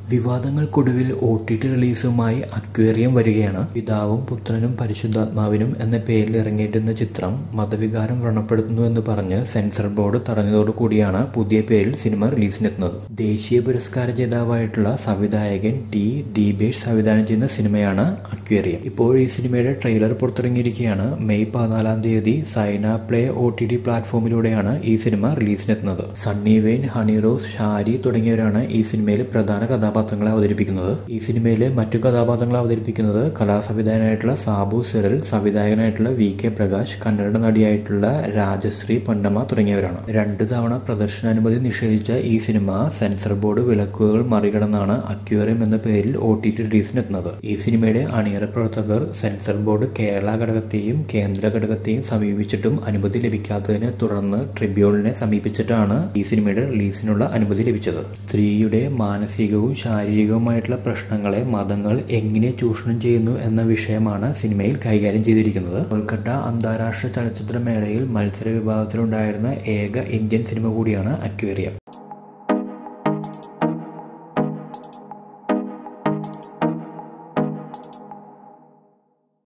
വിവാദങ്ങൾക്കൊടുവിൽ O T T റിലീസുമായി aquarium വരികയാണ് പിതാവും പുത്രനും പരിശുദ്ധാത്മാവിനും എന്ന പേരിൽ ഇറങ്ങിയിട്ടുന്ന ചിത്രം മതവികാരം വ്രണപ്പെടുത്തുന്നു എന്ന് പറഞ്ഞ് സെൻസർ ബോർഡ് തടഞ്ഞതോടുകൂടിയാണ് പുതിയ പേരിൽ സിനിമ റിലീസിനെത്തുന്നത് ദേശീയ പുരസ്കാര ജേതാവായിട്ടുള്ള സംവിധായകൻ ടി ദീപേഷ് സംവിധാനം ചെയ്യുന്ന സിനിമയാണ് അക്വേറിയം ഇപ്പോൾ ഈ സിനിമയുടെ ട്രെയിലർ പുറത്തിറങ്ങിയിരിക്കുകയാണ് മെയ് പതിനാലാം തീയതി Saina play O T T പ്ലാറ്റ്ഫോമിലൂടെയാണ് ഈ സിനിമ റിലീസിനെത്തുന്നത് സണ്ണി വെയിൻ ഹണി റോസ് ഷാരി തുടങ്ങിയവരാണ് ഈ സിനിമയിൽ പ്രധാന കഥാപാത്രങ്ങളെ അവതരിപ്പിക്കുന്നത് ഈ സിനിമയിലെ മറ്റു കഥാപാത്രങ്ങളെ അവതരിപ്പിക്കുന്നത് കലാസംവിധായകനായിട്ടുള്ള സാബു സിറൽ സംവിധായകനായിട്ടുള്ള വി കെ പ്രകാശ് കന്നഡ നടിയായിട്ടുള്ള രാജശ്രീ പൊന്നമ്മ തുടങ്ങിയവരാണ് രണ്ടു തവണ പ്രദർശനാനുമതി നിഷേധിച്ച ഈ സിനിമ സെൻസർ ബോർഡ് വിലക്കുകൾ മറികടന്നാണ് അക്യൂറിയം എന്ന പേരിൽ ഒ ടി ടി റിലീസിനെത്തുന്നത് ഈ സിനിമയുടെ അണിയറ പ്രവർത്തകർ സെൻസർ ബോർഡ് കേരള ഘടകത്തെയും കേന്ദ്ര ഘടകത്തെയും സമീപിച്ചിട്ടും അനുമതി ലഭിക്കാത്തതിനെ തുടർന്ന് ട്രിബ്യൂണലിനെ സമീപിച്ചിട്ടാണ് ഈ സിനിമയുടെ റിലീസിനുള്ള അനുമതി ലഭിച്ചത് സ്ത്രീയുടെ മാനസികവും ശാരീരികവുമായിട്ടുള്ള പ്രശ്നങ്ങളെ മതങ്ങൾ എങ്ങനെ ചൂഷണം ചെയ്യുന്നു എന്ന വിഷയമാണ് സിനിമയിൽ കൈകാര്യം ചെയ്തിരിക്കുന്നത് കൊൽക്കത്ത അന്താരാഷ്ട്ര ചലച്ചിത്ര മേളയിൽ മത്സര വിഭാഗത്തിലുണ്ടായിരുന്ന ഏക ഇന്ത്യൻ സിനിമ കൂടിയാണ് അക്വേറിയം